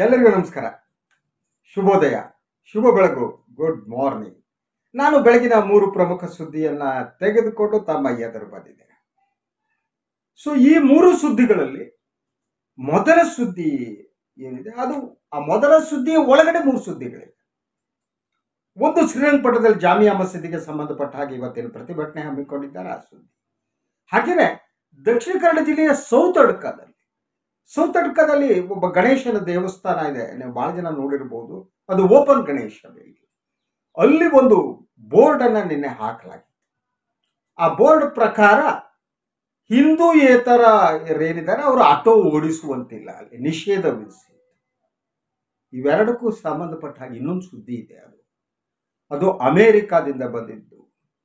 ಎಲ್ಲರಿಗೂ ನಮಸ್ಕಾರ ಶುಭೋದಯ ಶುಭ ಬೆಳಗು ಗುಡ್ ಮಾರ್ನಿಂಗ್ ನಾನು ಬೆಳಗಿನ ಮೂರು ಪ್ರಮುಖ ಸುದ್ದಿಯನ್ನ ತೆಗೆದುಕೊಂಡು ತಮ್ಮ ಎದುರು ಬಂದಿದ್ದೇನೆ ಸೊ ಈ ಮೂರು ಸುದ್ದಿಗಳಲ್ಲಿ ಮೊದಲ ಸುದ್ದಿ ಏನಿದೆ ಅದು ಆ ಮೊದಲ ಸುದ್ದಿಯ ಒಳಗಡೆ ಮೂರು ಸುದ್ದಿಗಳಿವೆ ಒಂದು ಶ್ರೀರಂಗಪಟ್ಟಣದಲ್ಲಿ ಜಾಮಿಯಾ ಮಸೀದಿಗೆ ಸಂಬಂಧಪಟ್ಟ ಹಾಗೆ ಇವತ್ತಿನ ಪ್ರತಿಭಟನೆ ಹಮ್ಮಿಕೊಂಡಿದ್ದಾರೆ ಆ ಸುದ್ದಿ ಹಾಗೆಯೇ ದಕ್ಷಿಣ ಕನ್ನಡ ಜಿಲ್ಲೆಯ ಸೌತಡ್ಕದಲ್ಲಿ ಸೌತಡ್ಕದಲ್ಲಿ ಒಬ್ಬ ಗಣೇಶನ ದೇವಸ್ಥಾನ ಇದೆ ನೀವು ಬಹಳ ಜನ ನೋಡಿರ್ಬೋದು ಅದು ಓಪನ್ ಗಣೇಶ ದೇವಿ ಅಲ್ಲಿ ಒಂದು ಬೋರ್ಡ್ ಅನ್ನ ನಿನ್ನೆ ಹಾಕಲಾಗಿತ್ತು ಆ ಬೋರ್ಡ್ ಪ್ರಕಾರ ಹಿಂದೂಯೇತರ ಏನಿದ್ದಾರೆ ಅವರು ಆಟೋ ಓಡಿಸುವಂತಿಲ್ಲ ಅಲ್ಲಿ ನಿಷೇಧ ವಿಧಿಸಿ ಇವೆರಡಕ್ಕೂ ಸಂಬಂಧಪಟ್ಟ ಹಾಗೆ ಇನ್ನೊಂದು ಸುದ್ದಿ ಇದೆ ಅದು ಅದು ಅಮೆರಿಕಾದಿಂದ ಬಂದಿದ್ದು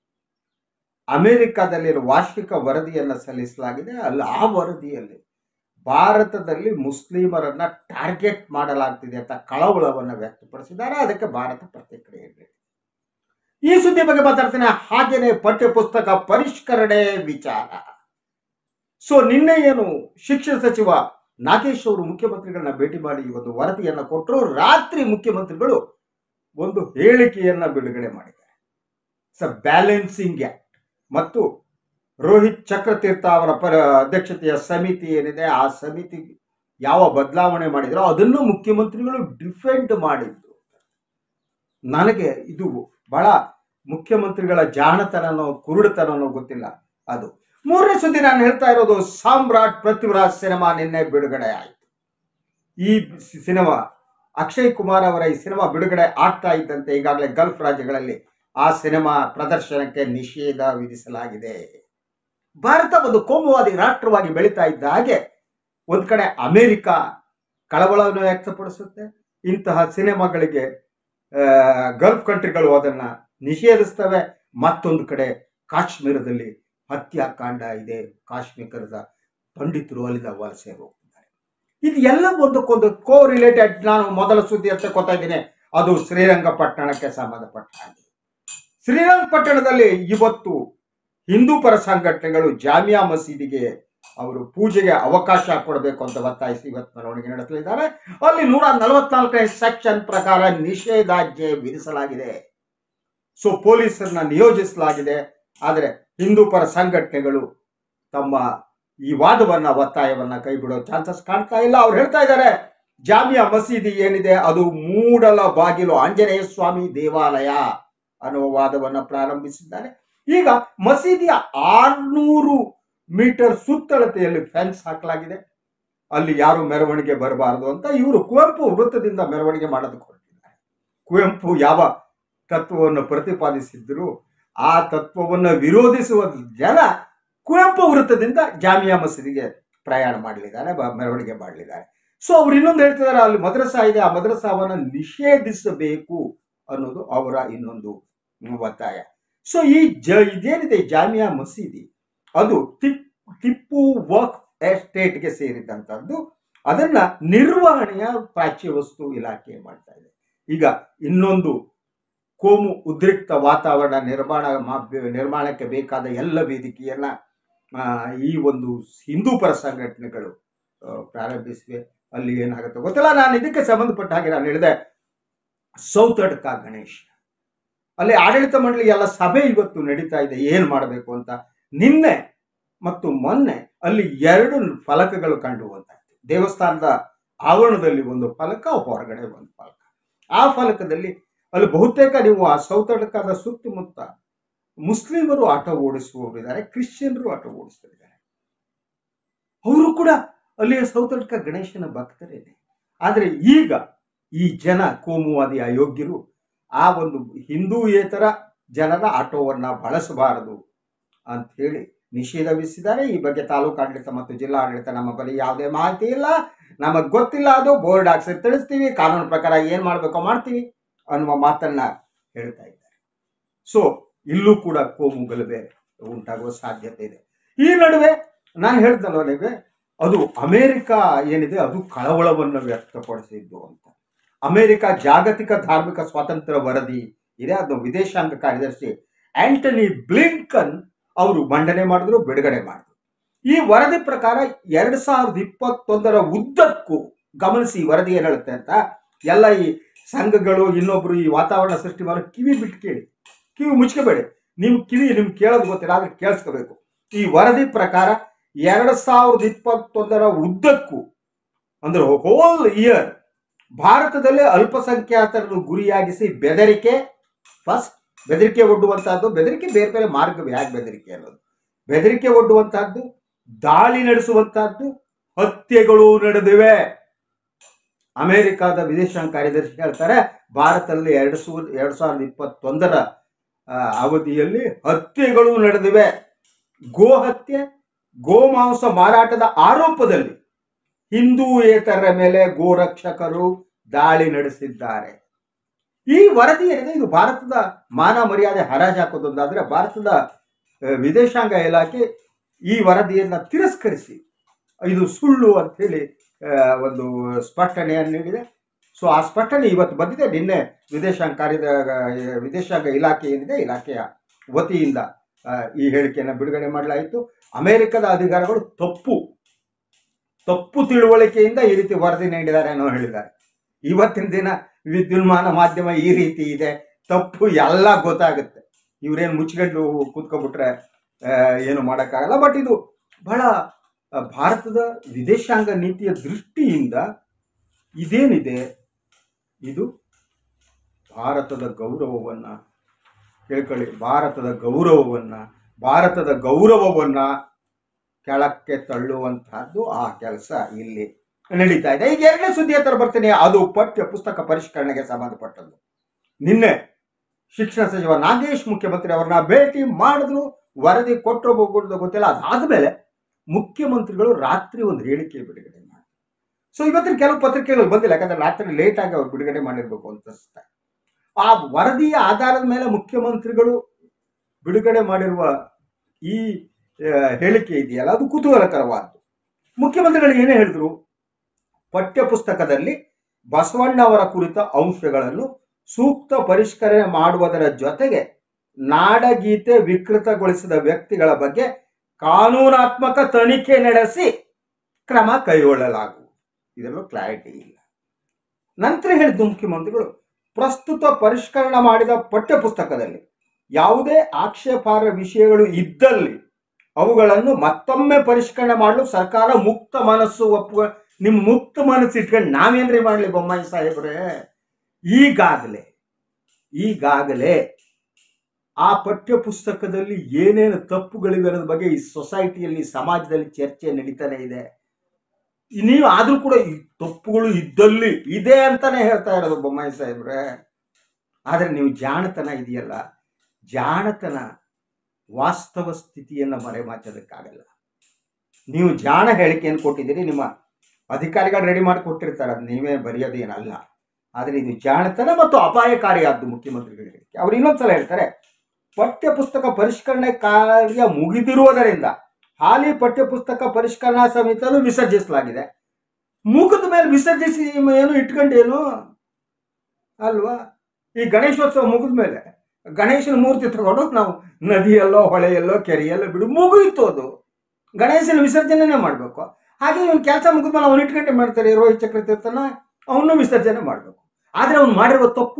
ಅಮೆರಿಕಾದಲ್ಲಿ ವಾರ್ಷಿಕ ವರದಿಯನ್ನ ಸಲ್ಲಿಸಲಾಗಿದೆ ಅಲ್ಲಿ ಆ ವರದಿಯಲ್ಲಿ ಭಾರತದಲ್ಲಿ ಮುಸ್ಲಿಮರನ್ನ ಟಾರ್ಗೆಟ್ ಮಾಡಲಾಗ್ತಿದೆ ಅಂತ ಕಳವಳವನ್ನು ವ್ಯಕ್ತಪಡಿಸಿದ್ದಾರೆ ಅದಕ್ಕೆ ಭಾರತ ಪ್ರತಿಕ್ರಿಯೆ ನೀಡಿದೆ ಈ ಸುದ್ದಿ ಬಗ್ಗೆ ಮಾತಾಡ್ತೇನೆ ಹಾಗೇನೆ ಪಠ್ಯ ಪುಸ್ತಕ ಪರಿಷ್ಕರಣೆ ವಿಚಾರ ಸೊ ನಿನ್ನೆ ಏನು ಶಿಕ್ಷಣ ಸಚಿವ ನಾಗೇಶ್ ಅವರು ಮುಖ್ಯಮಂತ್ರಿಗಳನ್ನ ಭೇಟಿ ಮಾಡಿ ಈ ಒಂದು ವರದಿಯನ್ನ ಕೊಟ್ಟರು ರಾತ್ರಿ ಮುಖ್ಯಮಂತ್ರಿಗಳು ಒಂದು ಹೇಳಿಕೆಯನ್ನ ಬಿಡುಗಡೆ ಮಾಡಿದ್ದಾರೆ ಸ ಬ್ಯಾಲೆನ್ಸಿಂಗ್ ಆಕ್ಟ್ ಮತ್ತು ರೋಹಿತ್ ಚಕ್ರತೀರ್ಥ ಅವರ ಪರ ಅಧ್ಯಕ್ಷತೆಯ ಸಮಿತಿ ಏನಿದೆ ಆ ಸಮಿತಿ ಯಾವ ಬದಲಾವಣೆ ಮಾಡಿದ್ರೋ ಅದನ್ನು ಮುಖ್ಯಮಂತ್ರಿಗಳು ಡಿಫೆಂಡ್ ಮಾಡಿದ್ದು ನನಗೆ ಇದು ಬಹಳ ಮುಖ್ಯಮಂತ್ರಿಗಳ ಜಾಣತನನೋ ಕುರುಡುತನನೋ ಗೊತ್ತಿಲ್ಲ ಅದು ಮೂರನೇ ಸುದ್ದಿ ನಾನು ಹೇಳ್ತಾ ಇರೋದು ಸಾಮ್ರಾಟ್ ಪೃಥ್ವಿರಾಜ್ ಸಿನಿಮಾ ನಿನ್ನೆ ಬಿಡುಗಡೆ ಆಯಿತು ಈ ಸಿ- ಸಿನಿಮಾ ಅಕ್ಷಯ್ ಕುಮಾರ್ ಅವರ ಈ ಸಿನಿಮಾ ಬಿಡುಗಡೆ ಆಗ್ತಾ ಇದ್ದಂತೆ ಈಗಾಗಲೇ ಗಲ್ಫ್ ರಾಜ್ಯಗಳಲ್ಲಿ ಆ ಸಿನಿಮಾ ಪ್ರದರ್ಶನಕ್ಕೆ ನಿಷೇಧ ವಿಧಿಸಲಾಗಿದೆ ಭಾರತ ಒಂದು ಕೋಮುವಾದಿ ರಾಷ್ಟ್ರವಾಗಿ ಬೆಳೀತಾ ಇದ್ದ ಹಾಗೆ ಒಂದ್ ಕಡೆ ಅಮೆರಿಕ ಕಳವಳವನ್ನು ವ್ಯಕ್ತಪಡಿಸುತ್ತೆ ಇಂತಹ ಸಿನಿಮಾಗಳಿಗೆ ಆ, ಗಲ್ಫ್ ಕಂಟ್ರಿಗಳು ಅದನ್ನ ನಿಷೇಧಿಸ್ತವೆ ಮತ್ತೊಂದು ಕಡೆ ಕಾಶ್ಮೀರದಲ್ಲಿ ಹತ್ಯಾಕಾಂಡ ಇದೆ ಕಾಶ್ಮೀರದ ಪಂಡಿತರು ಅಲ್ಲಿಂದ ವಲಸೆ ಹೋಗ್ತಿದ್ದಾರೆ ಇದು ಎಲ್ಲ ಒಂದಕ್ಕೊಂದು ಕೋ ರಿಲೇಟೆಡ್ ನಾನು ಮೊದಲ ಸುದ್ದಿ ಅಂತ ಕೊಡ್ತಾ ಇದ್ದೀನಿ ಅದು ಶ್ರೀರಂಗಪಟ್ಟಣಕ್ಕೆ ಸಂಬಂಧಪಟ್ಟ ಹಾಗೆ ಶ್ರೀರಂಗಪಟ್ಟಣದಲ್ಲಿ ಇವತ್ತು ಹಿಂದೂ ಪರ ಸಂಘಟನೆಗಳು ಜಾಮಿಯಾ ಮಸೀದಿಗೆ ಅವರು ಪೂಜೆಗೆ ಅವಕಾಶ ಕೊಡಬೇಕು ಅಂತ ಒತ್ತಾಯಿಸಿ ಇವತ್ತು ಮೆರವಣಿಗೆ ನಡೆಸಲಿದ್ದಾರೆ ಅಲ್ಲಿ ನೂರ ನಲವತ್ನಾಲ್ಕನೇ ಸೆಕ್ಷನ್ ಪ್ರಕಾರ ನಿಷೇಧಾಜ್ಞೆ ವಿಧಿಸಲಾಗಿದೆ ಸೊ ಪೊಲೀಸರನ್ನ ನಿಯೋಜಿಸಲಾಗಿದೆ ಆದರೆ ಹಿಂದೂ ಪರ ಸಂಘಟನೆಗಳು ತಮ್ಮ ಈ ವಾದವನ್ನ ಒತ್ತಾಯವನ್ನ ಕೈ ಬಿಡೋ ಚಾನ್ಸಸ್ ಕಾಣ್ತಾ ಇಲ್ಲ ಅವ್ರು ಹೇಳ್ತಾ ಇದ್ದಾರೆ ಜಾಮಿಯಾ ಮಸೀದಿ ಏನಿದೆ ಅದು ಮೂಡಲ ಬಾಗಿಲು ಆಂಜನೇಯ ಸ್ವಾಮಿ ದೇವಾಲಯ ಅನ್ನುವ ವಾದವನ್ನ ಪ್ರಾರಂಭಿಸಿದ್ದಾರೆ ಈಗ ಮಸೀದಿಯ ಆರ್ನೂರು ಮೀಟರ್ ಸುತ್ತಳತೆಯಲ್ಲಿ ಫೆನ್ಸ್ ಹಾಕಲಾಗಿದೆ ಅಲ್ಲಿ ಯಾರು ಮೆರವಣಿಗೆ ಬರಬಾರದು ಅಂತ ಇವರು ಕುವೆಂಪು ವೃತ್ತದಿಂದ ಮೆರವಣಿಗೆ ಮಾಡೋದಕ್ಕೆ ಹೊರಟಿದ್ದಾರೆ ಕುವೆಂಪು ಯಾವ ತತ್ವವನ್ನು ಪ್ರತಿಪಾದಿಸಿದ್ರು ಆ ತತ್ವವನ್ನು ವಿರೋಧಿಸುವ ಜನ ಕುವೆಂಪು ವೃತ್ತದಿಂದ ಜಾಮಿಯಾ ಮಸೀದಿಗೆ ಪ್ರಯಾಣ ಮಾಡಲಿದ್ದಾರೆ ಬ- ಮೆರವಣಿಗೆ ಮಾಡಲಿದ್ದಾರೆ ಸೊ ಅವ್ರು ಇನ್ನೊಂದು ಹೇಳ್ತಿದ್ದಾರೆ ಅಲ್ಲಿ ಮದ್ರಸಾ ಇದೆ ಆ ಮದ್ರಸಾವನ್ನು ನಿಷೇಧಿಸಬೇಕು ಅನ್ನೋದು ಅವರ ಇನ್ನೊಂದು ಒತ್ತಾಯ ಸೊ ಈ ಜ ಇದೇನಿದೆ ಜಾಮಿಯಾ ಮಸೀದಿ ಅದು ಟಿಪ್ ಟಿಪ್ಪು ವರ್ಕ್ ಎಸ್ಟೇಟ್ಗೆ ಸೇರಿದಂಥದ್ದು ಅದನ್ನ ನಿರ್ವಹಣೆಯ ಪ್ರಾಚ್ಯ ವಸ್ತು ಇಲಾಖೆ ಮಾಡ್ತಾ ಇದೆ ಈಗ ಇನ್ನೊಂದು ಕೋಮು ಉದ್ರಿಕ್ತ ವಾತಾವರಣ ನಿರ್ಮಾಣ ಮಾ- ನಿರ್ಮಾಣಕ್ಕೆ ಬೇಕಾದ ಎಲ್ಲ ವೇದಿಕೆಯನ್ನ ಆ, ಈ ಒಂದು ಹಿಂದೂ ಪರ ಸಂಘಟನೆಗಳು ಆ, ಪ್ರಾರಂಭಿಸಿವೆ ಅಲ್ಲಿ ಏನಾಗುತ್ತೆ ಗೊತ್ತಿಲ್ಲ ನಾನು ಇದಕ್ಕೆ ಸಂಬಂಧಪಟ್ಟ ಹಾಗೆ ನಾನು ಹೇಳಿದೆ ಸೌತಡ್ಕ ಗಣೇಶ್ ಅಲ್ಲಿ ಆಡಳಿತ ಮಂಡಳಿ ಎಲ್ಲ ಸಭೆ ಇವತ್ತು ನಡೀತಾ ಇದೆ ಏನ್ ಮಾಡಬೇಕು ಅಂತ ನಿನ್ನೆ ಮತ್ತು ಮೊನ್ನೆ ಅಲ್ಲಿ ಎರಡು ಫಲಕಗಳು ಕಂಡು ಬಂದಾಯ್ತು ದೇವಸ್ಥಾನದ ಆವರಣದಲ್ಲಿ ಒಂದು ಫಲಕ ಹೊರಗಡೆ ಒಂದು ಫಲಕ ಆ ಫಲಕದಲ್ಲಿ ಅಲ್ಲಿ ಬಹುತೇಕ ನೀವು ಆ ಸೌತಡ್ಕದ ಸುತ್ತಮುತ್ತ ಮುಸ್ಲಿಮರು ಆಟೋ ಓಡಿಸುವವರಿದ್ದಾರೆ ಕ್ರಿಶ್ಚಿಯನ್ರು ಆಟೋ ಓಡಿಸ್ತಿದ್ದಾರೆ ಅವರು ಕೂಡ ಅಲ್ಲಿಯ ಸೌತಡ್ಕ ಗಣೇಶನ ಭಕ್ತರೇನೆ ಆದರೆ ಈಗ ಈ ಜನ ಕೋಮುವಾದಿ ಅಯೋಗ್ಯರು ಆ ಒಂದು ಹಿಂದೂಯೇತರ ಜನರ ಆಟೋವನ್ನ ಬಳಸಬಾರದು ಅಂತ ಹೇಳಿ ನಿಷೇಧ ವಿಧಿಸಿದ್ದಾರೆ ಈ ಬಗ್ಗೆ ತಾಲೂಕು ಆಡಳಿತ ಮತ್ತು ಜಿಲ್ಲಾ ಆಡಳಿತ ನಮ್ಮ ಬಳಿ ಯಾವುದೇ ಮಾಹಿತಿ ಇಲ್ಲ ನಮಗೆ ಗೊತ್ತಿಲ್ಲ ಅದು ಬೋರ್ಡ್ ಹಾಕ್ಸಿ ತಿಳಿಸ್ತೀವಿ ಕಾನೂನು ಪ್ರಕಾರ ಏನ್ ಮಾಡಬೇಕೋ ಮಾಡ್ತೀವಿ ಅನ್ನುವ ಮಾತನ್ನ ಹೇಳ್ತಾ ಇದ್ದಾರೆ ಸೊ ಇಲ್ಲೂ ಕೂಡ ಕೋಮು ಗಲಭೆ ಉಂಟಾಗುವ ಸಾಧ್ಯತೆ ಇದೆ ಈ ನಡುವೆ ನಾನು ಹೇಳ್ದಲ್ವ ನಿಮಗೆ ಅದು ಅಮೆರಿಕ ಏನಿದೆ ಅದು ಕಳವಳವನ್ನು ವ್ಯಕ್ತಪಡಿಸಿದ್ದು ಅಂತ ಅಮೆರಿಕ ಜಾಗತಿಕ ಧಾರ್ಮಿಕ ಸ್ವಾತಂತ್ರ್ಯ ವರದಿ ಇದೆ ಅದು ವಿದೇಶಾಂಗ ಕಾರ್ಯದರ್ಶಿ ಆಂಟನಿ ಬ್ಲಿಂಕನ್ ಅವರು ಮಂಡನೆ ಮಾಡಿದ್ರು ಬಿಡುಗಡೆ ಮಾಡಿದ್ರು ಈ ವರದಿ ಪ್ರಕಾರ ಎರಡ್ ಸಾವಿರದ ಇಪ್ಪತ್ತೊಂದರ ಉದ್ದಕ್ಕೂ ಗಮನಿಸಿ ಈ ವರದಿ ಏನು ಹೇಳುತ್ತೆ ಅಂತ ಎಲ್ಲ ಈ ಸಂಘಗಳು ಇನ್ನೊಬ್ರು ಈ ವಾತಾವರಣ ಸೃಷ್ಟಿ ಮಾಡೋ ಕಿವಿ ಬಿಟ್ಟು ಕೇಳಿ ಕಿವಿ ಮುಚ್ಕೋಬೇಡಿ ನೀವು ಕಿವಿ ನಿಮ್ಗೆ ಕೇಳೋದು ಗೊತ್ತಿಲ್ಲ ಆದ್ರೆ ಕೇಳಿಸ್ಕೋಬೇಕು ಈ ವರದಿ ಪ್ರಕಾರ ಎರಡು ಸಾವಿರದ ಇಪ್ಪತ್ತೊಂದರ ಉದ್ದಕ್ಕೂ ಅಂದ್ರೆ ಹೋಲ್ ಇಯರ್ ಭಾರತದಲ್ಲೇ ಅಲ್ಪಸಂಖ್ಯಾತರನ್ನು ಗುರಿಯಾಗಿಸಿ ಬೆದರಿಕೆ ಫಸ್ಟ್ ಬೆದರಿಕೆ ಒಡ್ಡುವಂತಹದ್ದು ಬೆದರಿಕೆ ಬೇರೆ ಬೇರೆ ಮಾರ್ಗ ಯಾಕೆ ಬೆದರಿಕೆ ಅನ್ನೋದು ಬೆದರಿಕೆ ಒಡ್ಡುವಂತಹದ್ದು ದಾಳಿ ನಡೆಸುವಂತಹದ್ದು ಹತ್ಯೆಗಳು ನಡೆದಿವೆ ಅಮೆರಿಕಾದ ವಿದೇಶಾಂಗ ಕಾರ್ಯದರ್ಶಿ ಹೇಳ್ತಾರೆ ಭಾರತದಲ್ಲಿ ಎರಡು ಸಾವಿರ ಎರಡು ಸಾವಿರದ ಇಪ್ಪತ್ತೊಂದರ ಆ, ಅವಧಿಯಲ್ಲಿ ಹತ್ಯೆಗಳು ನಡೆದಿವೆ ಗೋ ಹತ್ಯೆ ಗೋಮಾಂಸ ಮಾರಾಟದ ಆರೋಪದಲ್ಲಿ ಹಿಂದೂಯೇತರರ ಮೇಲೆ ಗೋರಕ್ಷಕರು ದಾಳಿ ನಡೆಸಿದ್ದಾರೆ ಈ ವರದಿ ಏನಿದೆ ಇದು ಭಾರತದ ಮಾನ ಮರ್ಯಾದೆ ಹರಾಜು ಹಾಕೋದೊಂದಾದ್ರೆ ಭಾರತದ ಆ, ವಿದೇಶಾಂಗ ಇಲಾಖೆ ಈ ವರದಿಯನ್ನು ತಿರಸ್ಕರಿಸಿ ಇದು ಸುಳ್ಳು ಅಂತ ಹೇಳಿ ಆ, ಒಂದು ಸ್ಪಷ್ಟನೆಯನ್ನು ನೀಡಿದೆ ಸೊ ಆ ಸ್ಪಷ್ಟನೆ ಇವತ್ತು ಬಂದಿದೆ ನಿನ್ನೆ ವಿದೇಶಾಂಗ ಕಾರ್ಯದ ವಿದೇಶಾಂಗ ಇಲಾಖೆ ಏನಿದೆ ಇಲಾಖೆಯ ವತಿಯಿಂದ ಆ, ಈ ಹೇಳಿಕೆಯನ್ನು ಬಿಡುಗಡೆ ಮಾಡಲಾಯಿತು ಅಮೆರಿಕದ ಅಧಿಕಾರಿಗಳು ತಪ್ಪು ತಪ್ಪು ತಿಳುವಳಿಕೆಯಿಂದ ಈ ರೀತಿ ವರದಿ ನೀಡಿದ್ದಾರೆ ಅನ್ನೋ ಹೇಳಿದ್ದಾರೆ ಇವತ್ತಿನ ದಿನ ವಿದ್ಯುನ್ಮಾನ ಮಾಧ್ಯಮ ಈ ರೀತಿ ಇದೆ ತಪ್ಪು ಎಲ್ಲ ಗೊತ್ತಾಗುತ್ತೆ ಇವ್ರೇನು ಮುಚ್ಕೊಂಡು ಕೂತ್ಕೊಬಿಟ್ರೆ ಆ, ಏನು ಮಾಡೋಕ್ಕಾಗಲ್ಲ ಬಟ್ ಇದು ಬಹಳ ಆ, ಭಾರತದ ವಿದೇಶಾಂಗ ನೀತಿಯ ದೃಷ್ಟಿಯಿಂದ ಇದೇನಿದೆ ಇದು ಭಾರತದ ಗೌರವವನ್ನು ಕೇಳ್ಕೊಳ್ಳಿ ಭಾರತದ ಗೌರವವನ್ನು ಭಾರತದ ಗೌರವವನ್ನು ಕೆಳಕ್ಕೆ ತಳ್ಳುವಂತಹದ್ದು ಆ ಕೆಲಸ ಇಲ್ಲಿ ನಡೀತಾ ಇದೆ ಈಗ ಎರಡನೇ ಸುದ್ದಿ ಹತ್ರ ಬರ್ತೀನಿ ಅದು ಪಠ್ಯ ಪುಸ್ತಕ ಪರಿಷ್ಕರಣೆಗೆ ಸಂಬಂಧಪಟ್ಟದ್ದು ನಿನ್ನೆ ಶಿಕ್ಷಣ ಸಚಿವ ನಾಗೇಶ್ ಮುಖ್ಯಮಂತ್ರಿ ಅವರನ್ನ ಭೇಟಿ ಮಾಡಿದ್ರು ವರದಿ ಕೊಟ್ಟರು ಹೋಗೋದು ಗೊತ್ತಿಲ್ಲ ಅದಾದ್ಮೇಲೆ ಮುಖ್ಯಮಂತ್ರಿಗಳು ರಾತ್ರಿ ಒಂದು ಹೇಳಿಕೆ ಬಿಡುಗಡೆ ಮಾಡಿ ಸೊ ಇವತ್ತಿನ ಕೆಲವು ಪತ್ರಿಕೆಗಳು ಬಂದಿಲ್ಲ ಯಾಕಂದ್ರೆ ರಾತ್ರಿ ಲೇಟ್ ಆಗಿ ಅವ್ರು ಬಿಡುಗಡೆ ಮಾಡಿರ್ಬೇಕು ಅಂತ ಅನಿಸುತ್ತೆ ಆ ವರದಿಯ ಆಧಾರದ ಮೇಲೆ ಮುಖ್ಯಮಂತ್ರಿಗಳು ಬಿಡುಗಡೆ ಮಾಡಿರುವ ಈ ಆ, ಹೇಳಿಕೆ ಇದೆಯಲ್ಲ ಅದು ಕುತೂಹಲಕರವಾದ್ದು ಮುಖ್ಯಮಂತ್ರಿಗಳು ಏನೇ ಹೇಳಿದ್ರು ಪಠ್ಯ ಪುಸ್ತಕದಲ್ಲಿ ಬಸವಣ್ಣ ಅವರ ಕುರಿತ ಅಂಶಗಳನ್ನು ಸೂಕ್ತ ಪರಿಷ್ಕರಣೆ ಮಾಡುವುದರ ಜೊತೆಗೆ ನಾಡಗೀತೆ ವಿಕೃತಗೊಳಿಸಿದ ವ್ಯಕ್ತಿಗಳ ಬಗ್ಗೆ ಕಾನೂನಾತ್ಮಕ ತನಿಖೆ ನಡೆಸಿ ಕ್ರಮ ಕೈಗೊಳ್ಳಲಾಗುವುದು ಇದರಲ್ಲೂ ಕ್ಲಾರಿಟಿ ಇಲ್ಲ ನಂತರ ಹೇಳಿದ್ದು ಮುಖ್ಯಮಂತ್ರಿಗಳು ಪ್ರಸ್ತುತ ಪರಿಷ್ಕರಣ ಮಾಡಿದ ಪಠ್ಯ ಪುಸ್ತಕದಲ್ಲಿ ಯಾವುದೇ ಆಕ್ಷೇಪಾರ್ಹ ವಿಷಯಗಳು ಇದ್ದಲ್ಲಿ ಅವುಗಳನ್ನು ಮತ್ತೊಮ್ಮೆ ಪರಿಷ್ಕರಣೆ ಮಾಡಲು ಸರ್ಕಾರ ಮುಕ್ತ ಮನಸ್ಸು ಒಪ್ಪುವ ನಿಮ್ಮ ಮುಕ್ತ ಮನಸ್ಸು ಇಟ್ಕೊಂಡು ನಾವೇನ್ರಿ ಮಾಡಲಿ ಬೊಮ್ಮಾಯಿ ಸಾಹೇಬ್ರೆ ಈಗಾಗಲೇ ಈಗಾಗಲೇ ಆ ಪಠ್ಯ ಪುಸ್ತಕದಲ್ಲಿ ಏನೇನು ತಪ್ಪುಗಳಿವೆ ಅನ್ನೋದ್ರ ಬಗ್ಗೆ ಈ ಸೊಸೈಟಿಯಲ್ಲಿ ಸಮಾಜದಲ್ಲಿ ಚರ್ಚೆ ನಡೀತಾನೆ ಇದೆ ನೀವು ಆದ್ರೂ ಕೂಡ ಈ ತಪ್ಪುಗಳು ಇದ್ದಲ್ಲಿ ಇದೆ ಅಂತಾನೆ ಹೇಳ್ತಾ ಇರೋದು ಬೊಮ್ಮಾಯಿ ಸಾಹೇಬ್ರೆ ಆದ್ರೆ ನೀವು ಜಾಣತನ ಇದೆಯಲ್ಲ ಜಾಣತನ ವಾಸ್ತವ ಸ್ಥಿತಿಯನ್ನು ಮರೆಮಾಚೋದಕ್ಕಾಗಲ್ಲ ನೀವು ಜಾಣ ಹೇಳಿಕೆಯನ್ನು ಕೊಟ್ಟಿದ್ದೀರಿ ನಿಮ್ಮ ಅಧಿಕಾರಿಗಳು ರೆಡಿ ಮಾಡಿ ಕೊಟ್ಟಿರ್ತಾರೆ ಅದು ನೀವೇ ಬರೆಯೋದೇನಲ್ಲ ಆದರೆ ಇದು ಜಾಣತನ ಮತ್ತು ಅಪಾಯಕಾರಿಯಾದ್ದು ಮುಖ್ಯಮಂತ್ರಿಗಳ ಹೇಳಿಕೆ ಅವ್ರು ಇನ್ನೊಂದ್ಸಲ ಹೇಳ್ತಾರೆ ಪಠ್ಯ ಪುಸ್ತಕ ಪರಿಷ್ಕರಣೆ ಕಾರ್ಯ ಮುಗಿದಿರುವುದರಿಂದ ಹಾಲಿ ಪಠ್ಯ ಪುಸ್ತಕ ಪರಿಷ್ಕರಣಾ ಸಮಿತಿಯನ್ನು ವಿಸರ್ಜಿಸಲಾಗಿದೆ ಮುಗಿದ ಮೇಲೆ ವಿಸರ್ಜಿಸಿ ಏನು ಇಟ್ಕೊಂಡೇನು ಅಲ್ವಾ ಈ ಗಣೇಶೋತ್ಸವ ಮುಗಿದ ಮೇಲೆ ಗಣೇಶನ ಮೂರ್ತಿ ತಗೊಂಡು ನಾವು ನದಿಯಲ್ಲೋ ಹೊಳೆಯಲ್ಲೋ ಕೆರೆಯಲ್ಲೋ ಬಿಡು ಮುಗಿಯಿತು ಅದು ಗಣೇಶನ ವಿಸರ್ಜನೆ ಮಾಡಬೇಕು ಹಾಗೆ ಇವನ್ ಕೆಲಸ ಮುಗಿದ್ಮೇಲೆ ಅವನು ಇಟ್ಕೊಂಡೆ ಮಾಡ್ತಾರೆ ರೋಹಿತ್ ಚಕ್ರತೀರ್ಥನ ಅವನು ವಿಸರ್ಜನೆ ಮಾಡಬೇಕು ಆದರೆ ಅವನು ಮಾಡಿರುವ ತಪ್ಪು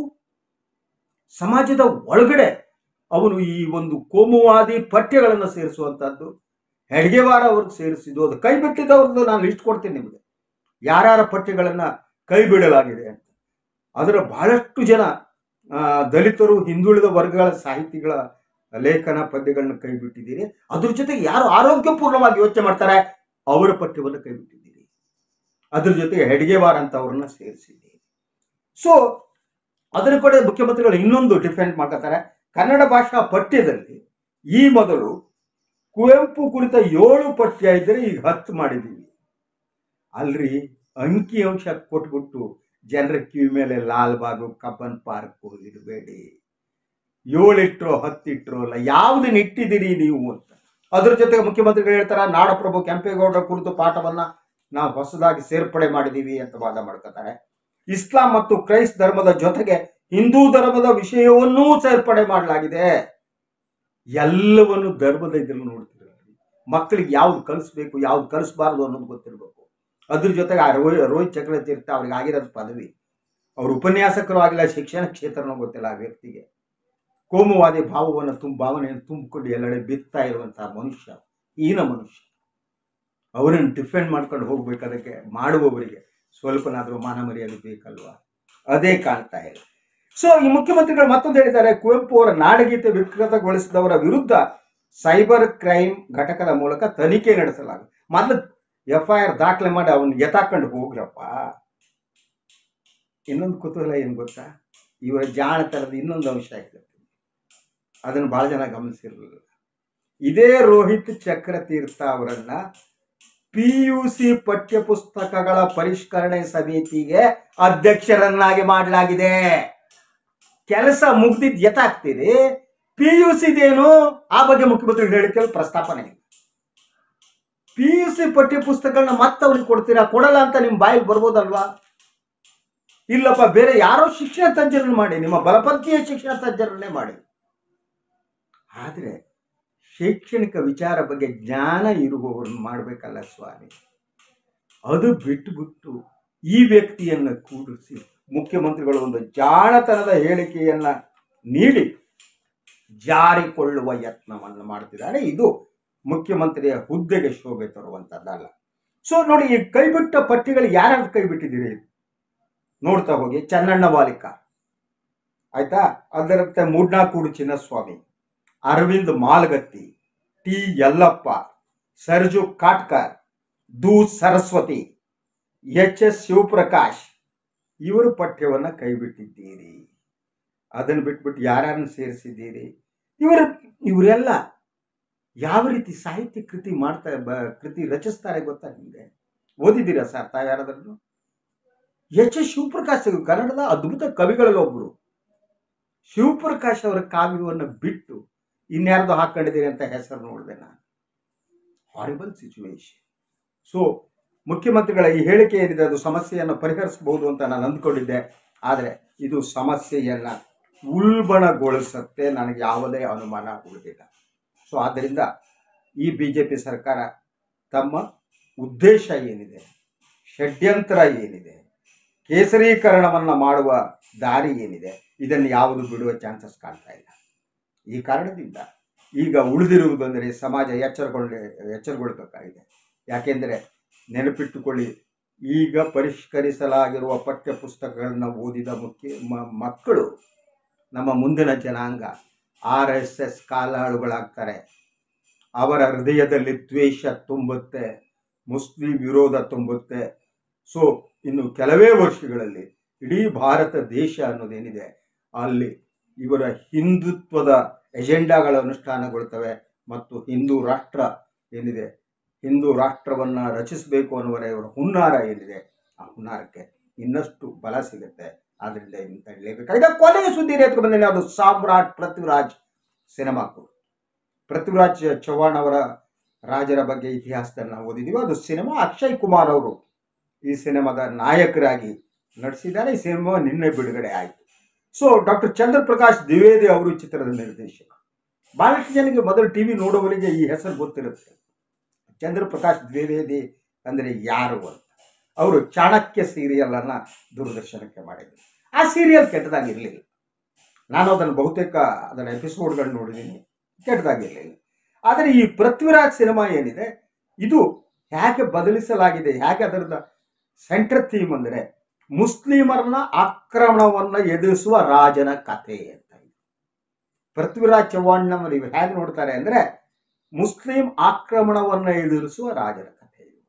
ಸಮಾಜದ ಒಳಗಡೆ ಅವನು ಈ ಒಂದು ಕೋಮುವಾದಿ ಪಠ್ಯಗಳನ್ನು ಸೇರಿಸುವಂಥದ್ದು ಹೆಡ್ಗೆವಾರ ಅವ್ರಿಗೆ ಸೇರಿಸಿದ್ದು ಅದು ಕೈ ಬಿಟ್ಟಿದ್ದವ್ರದ್ದು ನಾನು ಲಿಸ್ಟ್ ಕೊಡ್ತೀನಿ ನಿಮಗೆ ಯಾರ್ಯಾರ ಪಠ್ಯಗಳನ್ನು ಕೈ ಬಿಡಲಾಗಿದೆ ಅಂತ ಅದರ ಬಹಳಷ್ಟು ಜನ ಆ, ದಲಿತರು ಹಿಂದುಳಿದ ವರ್ಗಗಳ ಸಾಹಿತಿಗಳ ಲೇಖನ ಪದ್ಯಗಳನ್ನ ಕೈ ಬಿಟ್ಟಿದ್ದೀರಿ ಅದ್ರ ಜೊತೆಗೆ ಯಾರು ಆರೋಗ್ಯಪೂರ್ಣವಾಗಿ ಯೋಚನೆ ಮಾಡ್ತಾರೆ ಅವರ ಪಠ್ಯವನ್ನು ಕೈ ಬಿಟ್ಟಿದ್ದೀರಿ ಅದ್ರ ಜೊತೆಗೆ ಹೆಡ್ಗೆವಾರ್ ಅಂತ ಅವ್ರನ್ನ ಸೇರಿಸಿದ್ದೀರಿ ಸೊ ಅದರ ಕಡೆ ಮುಖ್ಯಮಂತ್ರಿಗಳು ಇನ್ನೊಂದು ಡಿಫೆಂಡ್ ಮಾಡ್ಕೊತಾರೆ ಕನ್ನಡ ಭಾಷಾ ಪಠ್ಯದಲ್ಲಿ ಈ ಮೊದಲು ಕುವೆಂಪು ಕುರಿತ ಏಳು ಪಠ್ಯ ಇದ್ದರೆ ಈಗ ಹತ್ತು ಮಾಡಿದ್ದೀವಿ ಅಲ್ರಿ ಅಂಕಿ ಅಂಶ ಕೊಟ್ಬಿಟ್ಟು ಜನರ ಕಿವಿ ಮೇಲೆ ಲಾಲ್ ಬಾಗು ಕಬ್ಬನ್ ಪಾರ್ಕ್ ಇಡಬೇಡಿ ಏಳಿಟ್ರೋ ಹತ್ತಿಟ್ರೋ ಅಲ್ಲ ಯಾವುದನ್ನ ಇಟ್ಟಿದ್ದೀರಿ ನೀವು ಅಂತ ಅದ್ರ ಜೊತೆಗೆ ಮುಖ್ಯಮಂತ್ರಿಗಳು ಹೇಳ್ತಾರ ನಾಡಪ್ರಭು ಕೆಂಪೇಗೌಡರ ಕುರಿತು ಪಾಠವನ್ನ ನಾವು ಹೊಸದಾಗಿ ಸೇರ್ಪಡೆ ಮಾಡಿದೀವಿ ಅಂತ ವಾದ ಮಾಡ್ಕೊತಾರೆ ಇಸ್ಲಾಂ ಮತ್ತು ಕ್ರೈಸ್ತ ಧರ್ಮದ ಜೊತೆಗೆ ಹಿಂದೂ ಧರ್ಮದ ವಿಷಯವನ್ನೂ ಸೇರ್ಪಡೆ ಮಾಡಲಾಗಿದೆ ಎಲ್ಲವನ್ನು ಧರ್ಮದ ಇದ್ರಲ್ಲಿ ನೋಡ್ತಿದ್ದಾರೆ ಮಕ್ಕಳಿಗೆ ಯಾವ್ದು ಕಲಿಸ್ಬೇಕು ಯಾವ್ದು ಕಲಿಸ್ಬಾರ್ದು ಅನ್ನೋದು ಗೊತ್ತಿರಬೇಕು ಅದ್ರ ಜೊತೆಗೆ ಆ ರೋಹಿ ರೋಹಿತ್ ಚಕ್ರತೀರ್ಥ ಅವ್ರಿಗೆ ಆಗಿರೋದು ಪದವಿ ಅವ್ರ ಉಪನ್ಯಾಸಕರು ಆಗಿಲ್ಲ ಶಿಕ್ಷಣ ಕ್ಷೇತ್ರನೂ ಗೊತ್ತಿಲ್ಲ ಆ ವ್ಯಕ್ತಿಗೆ ಕೋಮುವಾದಿ ಭಾವವನ್ನು ತುಂಬ ಭಾವನೆಯನ್ನು ತುಂಬಿಕೊಂಡು ಎಲ್ಲೆಡೆ ಬಿತ್ತಾ ಇರುವಂತಹ ಮನುಷ್ಯ ಈನ ಮನುಷ್ಯ ಅವರನ್ನು ಡಿಫೆಂಡ್ ಮಾಡ್ಕೊಂಡು ಹೋಗ್ಬೇಕು ಅದಕ್ಕೆ ಮಾಡುವವರಿಗೆ ಸ್ವಲ್ಪನಾದರೂ ಮಾನ ಮರ್ಯಾದೆ ಬೇಕಲ್ವಾ ಅದೇ ಕಾಣ್ತಾ ಇದೆ ಸೊ ಈ ಮುಖ್ಯಮಂತ್ರಿಗಳು ಮತ್ತೊಂದು ಹೇಳಿದ್ದಾರೆ ಕುವೆಂಪು ಅವರ ನಾಡಗೀತೆ ವಿಕೃತಗೊಳಿಸಿದವರ ವಿರುದ್ಧ ಸೈಬರ್ ಕ್ರೈಮ್ ಘಟಕದ ಮೂಲಕ ತನಿಖೆ ನಡೆಸಲಾಗುತ್ತೆ ಮೊದಲು ಎಫ್ ಐ ಆರ್ ದಾಖಲೆ ಮಾಡಿ ಅವನ್ನ ಎತ್ತಾಕೊಂಡು ಹೋಗ್ರಪ್ಪ ಇನ್ನೊಂದು ಕುತೂಹಲ ಏನು ಗೊತ್ತಾ ಇವರ ಜಾಣತನದ ಇನ್ನೊಂದು ಅಂಶ ಆಗ್ತದೆ ಅದನ್ನು ಬಹಳ ಜನ ಗಮನಿಸಿರಲಿಲ್ಲ ಇದೇ ರೋಹಿತ್ ಚಕ್ರತೀರ್ಥ ಅವರನ್ನ ಪಿ ಯು ಸಿ ಪಠ್ಯಪುಸ್ತಕಗಳ ಪರಿಷ್ಕರಣೆ ಸಮಿತಿಗೆ ಅಧ್ಯಕ್ಷರನ್ನಾಗಿ ಮಾಡಲಾಗಿದೆ ಕೆಲಸ ಮುಗ್ದಿದ್ ಯಥಾಗ್ತಿದೆ ಪಿ ಯು ಸಿದೇನು ಆ ಬಗ್ಗೆ ಮುಖ್ಯಮಂತ್ರಿ ಹೇಳಿಕೆಯಲ್ಲಿ ಪ್ರಸ್ತಾಪನೆ ಇಲ್ಲ ಪಿ ಯು ಸಿ ಪಠ್ಯಪುಸ್ತಕಗಳನ್ನ ಮತ್ತೆ ಅವ್ರಿಗೆ ಕೊಡ್ತೀರಾ ಕೊಡಲ್ಲ ಅಂತ ನಿಮ್ಮ ಬಾಯಿಗೆ ಬರ್ಬೋದಲ್ವಾ ಇಲ್ಲಪ್ಪ ಬೇರೆ ಯಾರೋ ಶಿಕ್ಷಣ ತಜ್ಞರನ್ನ ಮಾಡಿ ನಿಮ್ಮ ಬಲಪಂಥೀಯ ಶಿಕ್ಷಣ ತಜ್ಞರನ್ನೇ ಮಾಡಿ ಆದರೆ ಶೈಕ್ಷಣಿಕ ವಿಚಾರ ಬಗ್ಗೆ ಜ್ಞಾನ ಇರುವವರನ್ನು ಮಾಡಬೇಕಲ್ಲ ಸ್ವಾಮಿ ಅದು ಬಿಟ್ಟುಬಿಟ್ಟು ಈ ವ್ಯಕ್ತಿಯನ್ನು ಕೂಡಿಸಿ ಮುಖ್ಯಮಂತ್ರಿಗಳು ಒಂದು ಜಾಣತನದ ಹೇಳಿಕೆಯನ್ನ ನೀಡಿ ಜಾರಿಕೊಳ್ಳುವ ಯತ್ನವನ್ನು ಮಾಡ್ತಿದ್ದಾರೆ ಇದು ಮುಖ್ಯಮಂತ್ರಿಯ ಹುದ್ದೆಗೆ ಶೋಭೆ ತರುವಂಥದ್ದಲ್ಲ ಸೊ ನೋಡಿ ಈ ಕೈಬಿಟ್ಟ ಪಟ್ಟಿಗಳು ಯಾರ್ಯಾರು ಕೈ ಬಿಟ್ಟಿದ್ದೀರಿ ನೋಡ್ತಾ ಹೋಗಿ ಚನ್ನಣ್ಣ ವಾಲಿಕ ಆಯ್ತಾ ಅದರಂತೆ ಮೂಡ್ನಾಕೂಡು ಚಿನ್ನಸ್ವಾಮಿ ಅರವಿಂದ್ ಮಾಲ್ಗತ್ತಿ ಟಿ ಯಲ್ಲಪ್ಪ ಸರ್ಜು ಕಾಟ್ಕರ್ ದು ಸರಸ್ವತಿ ಎಚ್ ಎಸ್ ಶಿವಪ್ರಕಾಶ್ ಇವರು ಪಠ್ಯವನ್ನು ಕೈಬಿಟ್ಟಿದ್ದೀರಿ ಅದನ್ನು ಬಿಟ್ಬಿಟ್ಟು ಯಾರನ್ನು ಸೇರಿಸಿದ್ದೀರಿ ಇವರು ಇವರೆಲ್ಲ ಯಾವ ರೀತಿ ಸಾಹಿತ್ಯ ಕೃತಿ ಮಾಡ್ತಾ ಬ- ಕೃತಿ ರಚಿಸ್ತಾರೆ ಗೊತ್ತಾ ನಿಮಗೆ ಓದಿದ್ದೀರಾ ಸರ್ ತಾವು ಯಾರಾದ್ರೂ ಎಚ್ ಎಸ್ ಶಿವಪ್ರಕಾಶ್ ಕನ್ನಡದ ಅದ್ಭುತ ಕವಿಗಳಲ್ಲಿ ಒಬ್ಬರು ಶಿವಪ್ರಕಾಶ್ ಅವರ ಕಾವ್ಯವನ್ನು ಬಿಟ್ಟು ಇನ್ಯಾರ್ದು ಹಾಕೊಂಡಿದ್ದೀರಿ ಅಂತ ಹೆಸರು ನೋಡಿದೆ ನಾನು ಹಾರಿಬಲ್ ಸಿಚುವೇಶನ್ ಸೊ ಮುಖ್ಯಮಂತ್ರಿಗಳ ಈ ಹೇಳಿಕೆ ಏನಿದೆ ಅದು ಸಮಸ್ಯೆಯನ್ನು ಪರಿಹರಿಸಬಹುದು ಅಂತ ನಾನು ಅಂದ್ಕೊಂಡಿದ್ದೆ ಆದರೆ ಇದು ಸಮಸ್ಯೆಯನ್ನು ಉಲ್ಬಣಗೊಳಿಸುತ್ತೆ ನನಗೆ ಯಾವುದೇ ಅನುಮಾನ ಉಳಿದಿಲ್ಲ ಸೊ ಆದ್ದರಿಂದ ಈ ಬಿ ಜೆ ಪಿ ಸರ್ಕಾರ ತಮ್ಮ ಉದ್ದೇಶ ಏನಿದೆ ಷಡ್ಯಂತ್ರ ಏನಿದೆ ಕೇಸರೀಕರಣವನ್ನು ಮಾಡುವ ದಾರಿ ಏನಿದೆ ಇದನ್ನು ಯಾವುದು ಬಿಡುವ ಚಾನ್ಸಸ್ ಕಾಣ್ತಾ ಇಲ್ಲ ಈ ಕಾರಣದಿಂದ ಈಗ ಉಳಿದಿರುವುದೆಂದರೆ ಸಮಾಜ ಎಚ್ಚರಗೊಳ್ಳ ಎಚ್ಚರಗೊಳ್ಳಬೇಕಾಗಿದೆ ಯಾಕೆಂದರೆ ನೆನಪಿಟ್ಟುಕೊಳ್ಳಿ ಈಗ ಪರಿಷ್ಕರಿಸಲಾಗಿರುವ ಪಠ್ಯ ಪುಸ್ತಕಗಳನ್ನು ಓದಿದ ಮುಖ್ಯ ಮ- ಮಕ್ಕಳು ನಮ್ಮ ಮುಂದಿನ ಜನಾಂಗ ಆರ್ ಎಸ್ ಎಸ್ ಕಾಲಾಳುಗಳಾಗ್ತಾರೆ ಅವರ ಹೃದಯದಲ್ಲಿ ದ್ವೇಷ ತುಂಬುತ್ತೆ ಮುಸ್ಲಿಂ ವಿರೋಧ ತುಂಬುತ್ತೆ ಸೊ ಇನ್ನು ಕೆಲವೇ ವರ್ಷಗಳಲ್ಲಿ ಇಡೀ ಭಾರತ ದೇಶ ಅನ್ನೋದೇನಿದೆ ಅಲ್ಲಿ ಇವರ ಹಿಂದುತ್ವದ ಎಜೆಂಡಾಗಳು ಅನುಷ್ಠಾನಗೊಳ್ತವೆ ಮತ್ತು ಹಿಂದೂ ರಾಷ್ಟ್ರ ಏನಿದೆ ಹಿಂದೂ ರಾಷ್ಟ್ರವನ್ನು ರಚಿಸಬೇಕು ಅನ್ನುವರ ಇವರ ಹುನ್ನಾರ ಏನಿದೆ ಆ ಹುನ್ನಾರಕ್ಕೆ ಇನ್ನಷ್ಟು ಬಲ ಸಿಗುತ್ತೆ ಆದ್ದರಿಂದ ಇದನ್ನು ತಳ್ಳಲೇಬೇಕಾಗಿದೆ ಕೊನೆಯ ಸುದ್ದಿ ಎತ್ಕೊಂಡು ಬಂದಿದೆ ಅದು ಸಾಮ್ರಾಟ್ ಪೃಥ್ವಿರಾಜ್ ಸಿನಿಮಾಕು ಪೃಥ್ವಿರಾಜ್ ಚವ್ಹಾಣ್ ಅವರ ರಾಜರ ಬಗ್ಗೆ ಇತಿಹಾಸದಲ್ಲಿ ನಾವು ಓದಿದ್ದೀವಿ ಅದು ಸಿನಿಮಾ ಅಕ್ಷಯ್ ಕುಮಾರ್ ಅವರು ಈ ಸಿನಿಮಾದ ನಾಯಕರಾಗಿ ನಡೆಸಿದ್ದಾರೆ ಈ ಸಿನಿಮಾ ನಿನ್ನೆ ಬಿಡುಗಡೆ ಆಯಿತು ಸೊ ಡಾಕ್ಟರ್ ಚಂದ್ರಪ್ರಕಾಶ್ ದ್ವಿವೇದಿ ಅವರು ಈ ಚಿತ್ರದ ನಿರ್ದೇಶಕ ಬಹಳಷ್ಟು ಜನಕ್ಕೆ ಮೊದಲು ಟಿ ವಿ ನೋಡುವವರಿಗೆ ಈ ಹೆಸರು ಗೊತ್ತಿರುತ್ತೆ ಚಂದ್ರಪ್ರಕಾಶ್ ದ್ವಿವೇದಿ ಅಂದರೆ ಯಾರು ಅಂತ ಅವರು ಚಾಣಕ್ಯ ಸೀರಿಯಲನ್ನು ದೂರದರ್ಶನಕ್ಕೆ ಮಾಡಿದರು ಆ ಸೀರಿಯಲ್ ಕೆಟ್ಟದಾಗಿರಲಿಲ್ಲ ನಾನು ಅದನ್ನು ಬಹುತೇಕ ಅದರ ಎಪಿಸೋಡ್ಗಳು ನೋಡಿದ್ದೀನಿ ಕೆಟ್ಟದಾಗಿರಲಿಲ್ಲ ಆದರೆ ಈ ಪೃಥ್ವಿರಾಜ್ ಸಿನಿಮಾ ಏನಿದೆ ಇದು ಹೇಗೆ ಬದಲಿಸಲಾಗಿದೆ ಹೇಗೆ ಅದರದ ಸೆಂಟ್ರ್ ಥೀಮ್ ಅಂದರೆ ಮುಸ್ಲಿಮರನ್ನ ಆಕ್ರಮಣವನ್ನು ಎದುರಿಸುವ ರಾಜನ ಕಥೆ ಅಂತ ಇದೆ ಪೃಥ್ವಿರಾಜ್ ಚವ್ಹಾಣ್ ಅವರು ಇವ್ರು ಹೇಗೆ ನೋಡ್ತಾರೆ ಅಂದರೆ ಮುಸ್ಲಿಂ ಆಕ್ರಮಣವನ್ನು ಎದುರಿಸುವ ರಾಜನ ಕಥೆ ಇದು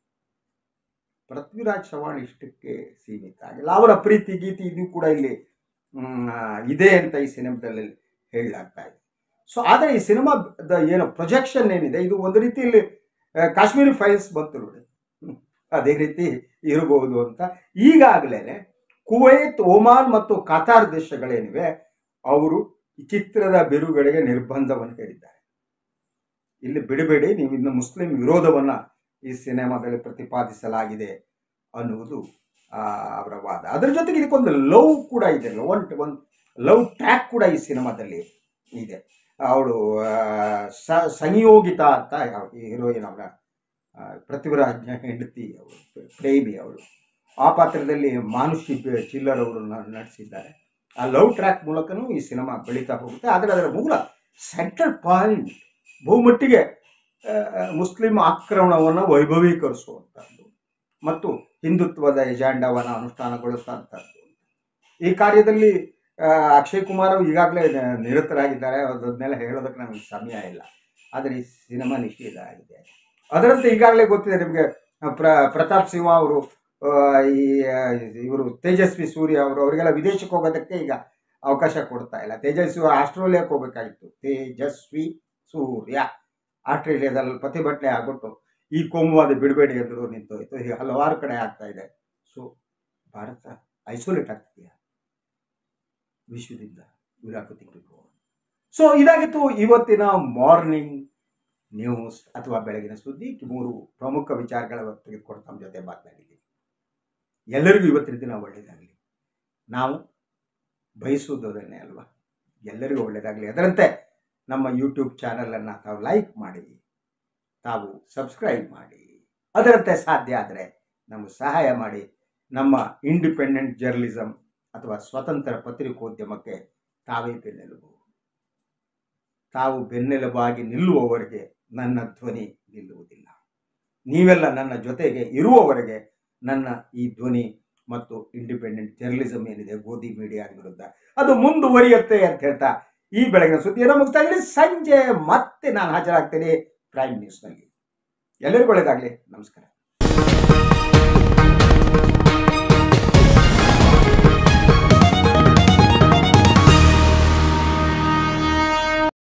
ಪೃಥ್ವಿರಾಜ್ ಚವ್ಹಾಣ್ ಇಷ್ಟಕ್ಕೆ ಸೀಮಿತ ಆಗಿಲ್ಲ ಅವರ ಪ್ರೀತಿ ಗೀತಿ ಇದು ಕೂಡ ಇಲ್ಲಿ ಮ್, ಇದೆ ಅಂತ ಈ ಸಿನಿಮಾದಲ್ಲಿ ಹೇಳಲಾಗ್ತಾ ಇದೆ ಸೊ ಆದರೆ ಈ ಸಿನಿಮಾದ ಏನು ಪ್ರೊಜೆಕ್ಷನ್ ಏನಿದೆ ಇದು ಒಂದು ರೀತಿಯಲ್ಲಿ ಆ, ಕಾಶ್ಮೀರಿ ಫೈಲ್ಸ್ ಬಂತು ನೋಡಿ ಹ್ಮ್. ಅದೇ ರೀತಿ ಇರಬಹುದು ಅಂತ ಈಗಾಗಲೇ ಕುವೈತ್ ಒಮಾನ್ ಮತ್ತು ಕತಾರ್ ದೇಶಗಳೇನಿವೆ ಅವರು ಈ ಚಿತ್ರದ ಬಿರುಗಡೆಗೆ ನಿರ್ಬಂಧವನ್ನು ಹೇರಿದ್ದಾರೆ ಇಲ್ಲಿ ಬಿಡಬೇಡಿ ನೀವು ಇನ್ನು ಮುಸ್ಲಿಂ ವಿರೋಧವನ್ನ ಈ ಸಿನಿಮಾದಲ್ಲಿ ಪ್ರತಿಪಾದಿಸಲಾಗಿದೆ ಅನ್ನುವುದು ಆ, ಅವರ ವಾದ ಅದರ ಜೊತೆಗೆ ಇದಕ್ಕೊಂದು ಲವ್ ಕೂಡ ಇದೆ ಲವ್ ಒಂದು ಒಂದು ಲವ್ ಟ್ರ್ಯಾಕ್ ಕೂಡ ಈ ಸಿನಿಮಾದಲ್ಲಿ ಇದೆ ಅವಳು ಸಂಯೋಗಿತ ಅಂತ ಯಾವ- ಈ ಹೀರೋಯಿನ್ ಅವರ ಆ, ಪೃಥ್ವಿರಾಜ್ನ ಹೆಂಡತಿ ಅವಳು ಪ್ರೇಮಿ ಅವಳು ಆ ಪಾತ್ರದಲ್ಲಿ ಮಾನುಷಿ ಬೆ- ಚಿಲ್ಲರ್ ಅವರು ನ- ನಟಿಸಿದ್ದಾರೆ ಆ ಲವ್ ಟ್ರ್ಯಾಕ್ ಮೂಲಕನೂ ಈ ಸಿನಿಮಾ ಬೆಳೀತಾ ಹೋಗುತ್ತೆ ಆದರೆ ಅದರ ಮೂಲ ಸೆಂಟ್ರಲ್ ಪಾಯಿಂಟ್ ಬಹುಮಟ್ಟಿಗೆ ಆ, ಮುಸ್ಲಿಂ ಆಕ್ರಮಣವನ್ನು ವೈಭವೀಕರಿಸುವಂಥದ್ದು ಮತ್ತು ಹಿಂದುತ್ವದ ಎಜೆಂಡಾವನ್ನು ಅನುಷ್ಠಾನಗೊಳಿಸುವಂಥದ್ದು ಈ ಕಾರ್ಯದಲ್ಲಿ ಆ, ಅಕ್ಷಯ್ ಕುಮಾರ್ ಈಗಾಗಲೇ ನ- ನಿರತರಾಗಿದ್ದಾರೆ ಅದನ್ನೆಲ್ಲ ಹೇಳೋದಕ್ಕೆ ನಮಗೆ ಸಮಯ ಇಲ್ಲ ಆದರೆ ಈ ಸಿನಿಮಾ ನಿಷೇಧ ಆಗಿದೆ ಅದರಂತೆ ಈಗಾಗಲೇ ಗೊತ್ತಿದೆ ನಿಮಗೆ ಪ್ರ ಪ್ರತಾಪ್ ಸಿಂಹ ಅವರು ಆ, ಈ ಇವರು ತೇಜಸ್ವಿ ಸೂರ್ಯ ಅವರು ಅವರಿಗೆಲ್ಲ ವಿದೇಶಕ್ಕೆ ಹೋಗೋದಕ್ಕೆ ಈಗ ಅವಕಾಶ ಕೊಡ್ತಾ ಇಲ್ಲ ತೇಜಸ್ವಿ ಅವರು ಆಸ್ಟ್ರೇಲಿಯಾಕ್ಕೆ ಹೋಗಬೇಕಾಗಿತ್ತು ತೇಜಸ್ವಿ ಸೂರ್ಯ ಆಸ್ಟ್ರೇಲಿಯಾದಲ್ಲಿ ಪ್ರತಿಭಟನೆ ಆಗ್ಬಿಟ್ಟು ಈ ಕೋಮುವಾದ ಬಿಡಬೇಡಿ ಅಂದರು ನಿಂತೋಯ್ತು ಹೀಗೆ ಹಲವಾರು ಕಡೆ ಆಗ್ತಾ ಇದೆ ಸೊ ಭಾರತ ಐಸೋಲೇಟ್ ಆಗ್ತಿದೆಯಾ ವಿಶ್ವದಿಂದ ವಿರಾಕತಿ ಸೊ ಇದಾಗಿತ್ತು ಇವತ್ತಿನ ಮಾರ್ನಿಂಗ್ ನ್ಯೂಸ್ ಅಥವಾ ಬೆಳಗಿನ ಸುದ್ದಿ ಮೂರು ಪ್ರಮುಖ ವಿಚಾರಗಳ ತೆಗೆದುಕೊಂಡು ತಮ್ಮ ಜೊತೆ ಮಾತನಾಡಿದ್ದೀವಿ ಎಲ್ಲರಿಗೂ ಇವತ್ತಿನ ದಿನ ಒಳ್ಳೆಯದಾಗಲಿ ನಾವು ಬಯಸುವುದನ್ನೇ ಅಲ್ವಾ ಎಲ್ಲರಿಗೂ ಒಳ್ಳೆಯದಾಗಲಿ ಅದರಂತೆ ನಮ್ಮ ಯೂಟ್ಯೂಬ್ ಚಾನಲನ್ನು ತಾವು ಲೈಕ್ ಮಾಡಿ ತಾವು ಸಬ್ಸ್ಕ್ರೈಬ್ ಮಾಡಿ ಅದರಂತೆ ಸಾಧ್ಯ ಆದರೆ ನಮಗೆ ಸಹಾಯ ಮಾಡಿ ನಮ್ಮ ಇಂಡಿಪೆಂಡೆಂಟ್ ಜರ್ನಲಿಸಮ್ ಅಥವಾ ಸ್ವತಂತ್ರ ಪತ್ರಿಕೋದ್ಯಮಕ್ಕೆ ತಾವೇ ಬೆನ್ನೆಲುಬು ತಾವು ಬೆನ್ನೆಲುಬಾಗಿ ನಿಲ್ಲುವವರೆಗೆ ನನ್ನ ಧ್ವನಿ ನಿಲ್ಲುವುದಿಲ್ಲ ನೀವೆಲ್ಲ ನನ್ನ ಜೊತೆಗೆ ಇರುವವರೆಗೆ ನನ್ನ ಈ ಧ್ವನಿ ಮತ್ತು ಇಂಡಿಪೆಂಡೆಂಟ್ ಜರ್ನಲಿಸಮ್ ಏನಿದೆ ಗೋಧಿ ಮೀಡಿಯಾ ವಿರುದ್ಧ ಅದು ಮುಂದುವರಿಯುತ್ತೆ ಅಂತ ಹೇಳ್ತಾ ಈ ಬೆಳಗಿನ ಸುದ್ದಿಯನ್ನು ಮುಗಿಸ್ತಾ ಇದ್ದೀನಿ ಸಂಜೆ ಮತ್ತೆ ನಾನು ಹಾಜರಾಗ್ತೇನೆ ಪ್ರೈಮ್ ನ್ಯೂಸ್ನಲ್ಲಿ ಎಲ್ಲರಿಗೂ ಒಳ್ಳೆಯದಾಗಲಿ ನಮಸ್ಕಾರ